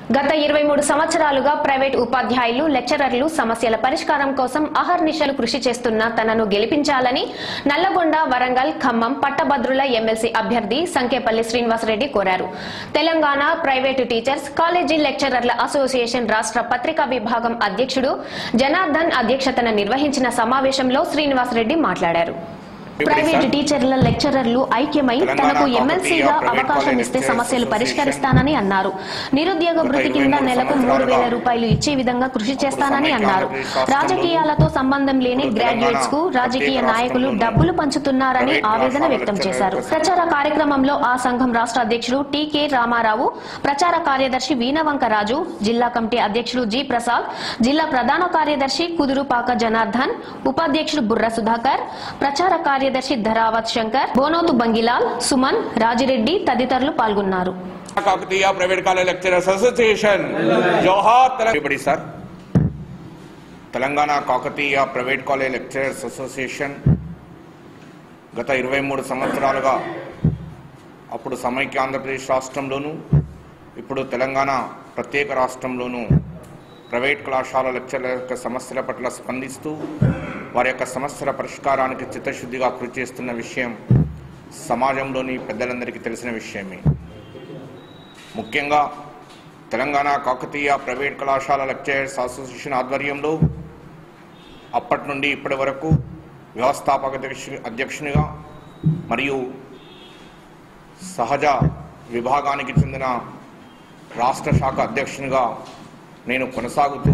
గత ఇరవై మూడు సంవత్సరాలుగా ప్రైవేట్ ఉపాధ్యాయులు లెక్చరర్లు సమస్యల పరిష్కారం కోసం అహర్నిశలు కృషి చేస్తున్న తనను గెలిపించాలని నల్లగొండ వరంగల్ ఖమ్మం పట్టభద్రుల ఎమ్మెల్సీ అభ్యర్థి సంకేపల్లి శ్రీనివాసరెడ్డి కోరారు తెలంగాణ ప్రైవేటు టీచర్స్ కాలేజీ లెక్చరర్ల అసోసియేషన్ రాష్ట్ర పత్రికా విభాగం అధ్యక్షుడు జనార్దన్ అధ్యక్షతన నిర్వహించిన సమావేశంలో శ్రీనివాసరెడ్డి మాట్లాడారు ప్రైవేట్ టీచర్ల లెక్చరర్లు ఐక్యమై తనకు ఎమ్మెల్సీగా అవకాశం ఇస్తే సమస్యలు పరిష్కరిస్తానని అన్నారు నిరుద్యోగ భృతి కింద నెలకు మూడు వేల రూపాయలు ఇచ్చే విధంగా కృషి చేస్తానని అన్నారు రాజకీయాలతో సంబంధం లేని గ్రాడ్యుయేట్స్ కు రాజకీయ నాయకులు డబ్బులు పంచుతున్నారని ఆవేదన వ్యక్తం చేశారు ప్రచార కార్యక్రమంలో ఆ సంఘం రాష్ట్ర అధ్యక్షుడు టీకే రామారావు ప్రచార కార్యదర్శి వీణవంక రాజు జిల్లా కమిటీ అధ్యక్షుడు జి ప్రసాద్ జిల్లా ప్రధాన కార్యదర్శి కుదురుపాక జనార్దన్ ఉపాధ్యక్షుడు బుర్ర సుధాకర్ ప్రచార కార్యదర్శి ధరావత్ శంకర్ బోనోతు బంగిలాల్ సుమన్ రాజిరెడ్డి తదితరులు పాల్గొన్నారు Kakatiya private college lecturers association జోహార్ Telangana sir Telangana Kakatiya private college lecturers association గత ఇరవై మూడు సంవత్సరాలుగా అప్పుడు సమైక్య ఆంధ్రప్రదేశ్ రాష్ట్రంలోనూ ఇప్పుడు తెలంగాణ ప్రత్యేక రాష్ట్రంలోనూ ప్రైవేట్ కళాశాల లెక్చర్ల యొక్క సమస్యల పట్ల స్పందిస్తూ వారి యొక్క సమస్యల పరిష్కారానికి చిత్తశుద్ధిగా కృషి చేస్తున్న విషయం సమాజంలోని పెద్దలందరికీ తెలిసిన విషయమే ముఖ్యంగా తెలంగాణ కాకతీయ ప్రైవేట్ కళాశాల లెక్చరర్స్ అసోసియేషన్ ఆధ్వర్యంలో అప్పటి నుండి ఇప్పటి వరకు వ్యవస్థాపక అధ్యక్షు- అధ్యక్షునిగా మరియు సహజ విభాగానికి చెందిన రాష్ట్ర శాఖ అధ్యక్షునిగా నేను కొనసాగుతూ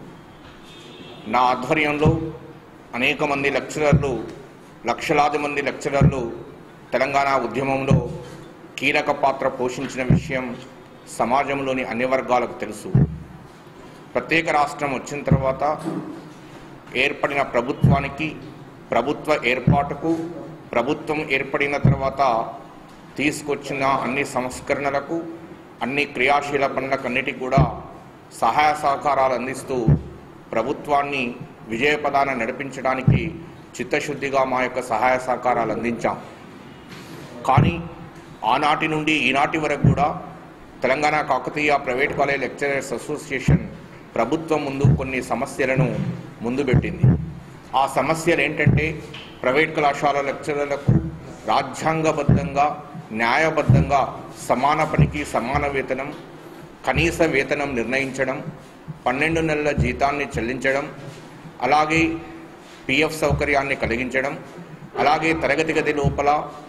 నా ఆధ్వర్యంలో అనేక మంది లెక్చరర్లు లక్షలాది మంది లెక్చరర్లు తెలంగాణ ఉద్యమంలో కీలక పాత్ర పోషించిన విషయం సమాజంలోని అన్ని వర్గాలకు తెలుసు ప్రత్యేక రాష్ట్రం వచ్చిన తర్వాత ఏర్పడిన ప్రభుత్వానికి ప్రభుత్వ ఏర్పాటుకు ప్రభుత్వం ఏర్పడిన తర్వాత తీసుకొచ్చిన అన్ని సంస్కరణలకు అన్ని క్రియాశీల పనులకన్నిటికీ కూడా సహాయ సహకారాలు అందిస్తూ ప్రభుత్వాన్ని విజయపదాన నడిపించడానికి చిత్తశుద్ధిగా మా యొక్క సహాయ సహకారాలు అందించాం కానీ ఆనాటి నుండి ఈనాటి వరకు కూడా Telangana Kakatiya private college lecturers association ప్రభుత్వం ముందు కొన్ని సమస్యలను ముందు పెట్టింది ఆ సమస్యలు ఏంటంటే ప్రైవేట్ కళాశాల లెక్చరర్లకు రాజ్యాంగబద్ధంగా న్యాయబద్ధంగా సమాన పనికి సమాన వేతనం కనీస వేతనం నిర్ణయించడం పన్నెండు నెలల జీతాన్ని చెల్లించడం అలాగే పిఎఫ్ సౌకర్యాన్ని కలిగించడం అలాగే తరగతి గది లోపల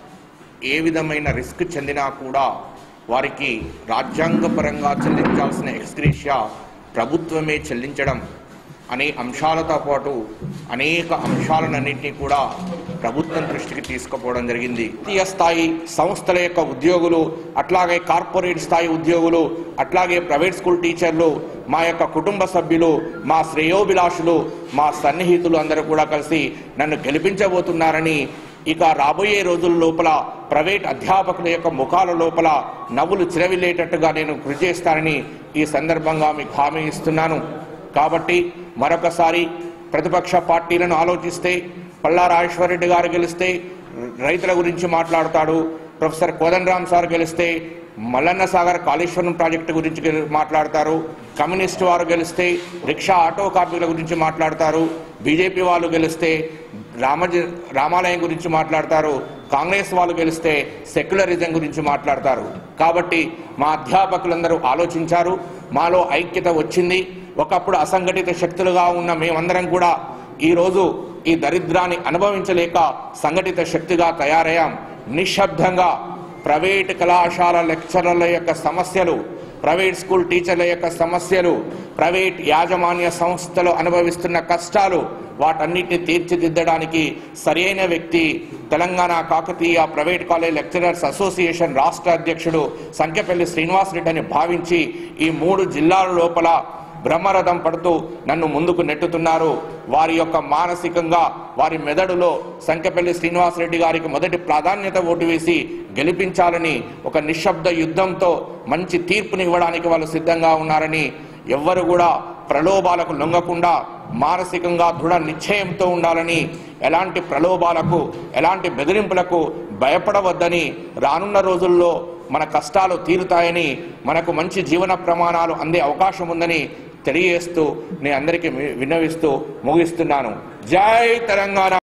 ఏ విధమైన రిస్క్ చెందినా కూడా వారికి రాజ్యాంగపరంగా చెల్లించాల్సిన ఎక్స్గ్రేషియా ప్రభుత్వమే చెల్లించడం అనే అంశాలతో పాటు అనేక అంశాలన్నింటినీ కూడా ప్రభుత్వం దృష్టికి తీసుకుపోవడం జరిగింది జాతీయ స్థాయి సంస్థల యొక్క ఉద్యోగులు అట్లాగే కార్పొరేట్ స్థాయి ఉద్యోగులు అట్లాగే ప్రైవేట్ స్కూల్ టీచర్లు మా యొక్క కుటుంబ సభ్యులు మా శ్రేయోభిలాషులు మా సన్నిహితులు అందరూ కూడా కలిసి నన్ను గెలిపించబోతున్నారని ఇక రాబోయే రోజుల లోపల ప్రైవేట్ అధ్యాపకుల యొక్క ముఖాల లోపల నవ్వులు చిరవిల్లేటట్టుగా నేను కృషి చేస్తానని ఈ సందర్భంగా మీకు హామీ ఇస్తున్నాను కాబట్టి మరొకసారి ప్రతిపక్ష పార్టీలను ఆలోచిస్తే పల్లా రాజేశ్వరరెడ్డి గారు గెలిస్తే రైతుల గురించి మాట్లాడతాడు ప్రొఫెసర్ కోదండరామ్ సార్ గెలిస్తే మల్లన్న సాగర్ కాళేశ్వరం ప్రాజెక్టు గురించి గెలి- మాట్లాడతారు కమ్యూనిస్ట్ వారు గెలిస్తే రిక్షా ఆటో కార్మికుల గురించి మాట్లాడతారు బీజేపీ వాళ్ళు గెలిస్తే రామజ రామాలయం గురించి మాట్లాడతారు కాంగ్రెస్ వాళ్ళు గెలిస్తే సెక్యులరిజం గురించి మాట్లాడతారు కాబట్టి మా అధ్యాపకులందరూ ఆలోచించారు మాలో ఐక్యత వచ్చింది ఒకప్పుడు అసంఘటిత శక్తులుగా ఉన్న మేమందరం కూడా ఈరోజు ఈ దరిద్రాన్ని అనుభవించలేక సంఘటిత శక్తిగా తయారయ్యాం నిశ్శబ్దంగా ప్రైవేట్ కళాశాల లెక్చరర్ల యొక్క సమస్యలు ప్రైవేట్ స్కూల్ టీచర్ల యొక్క సమస్యలు ప్రైవేట్ యాజమాన్య సంస్థలు అనుభవిస్తున్న కష్టాలు వాటన్నిటిని తీర్చిదిద్దడానికి సరైన వ్యక్తి Telangana Kakatiya private college lecturers association రాష్ట్ర అధ్యక్షుడు సంఖ్యపల్లి శ్రీనివాసరెడ్డి అని భావించి ఈ మూడు జిల్లాల లోపల బ్రహ్మరథం పడుతూ నన్ను ముందుకు నెట్టుతున్నారు వారి యొక్క మానసికంగా వారి మెదడులో సంఖ్యపల్లి శ్రీనివాసరెడ్డి గారికి మొదటి ప్రాధాన్యత ఓటు వేసి గెలిపించాలని ఒక నిశ్శబ్ద యుద్ధంతో మంచి తీర్పునివ్వడానికి వాళ్ళు సిద్ధంగా ఉన్నారని ఎవ్వరు కూడా ప్రలోభాలకు లొంగకుండా మానసికంగా దృఢ నిశ్చయంతో ఉండాలని ఎలాంటి ప్రలోభాలకు ఎలాంటి బెదిరింపులకు భయపడవద్దని రానున్న రోజుల్లో మన కష్టాలు తీరుతాయని మనకు మంచి జీవన ప్రమాణాలు అందే అవకాశం ఉందని తెలియజేస్తూ నేను అందరికీ విన్నవిస్తూ ముగిస్తున్నాను జై తెలంగాణ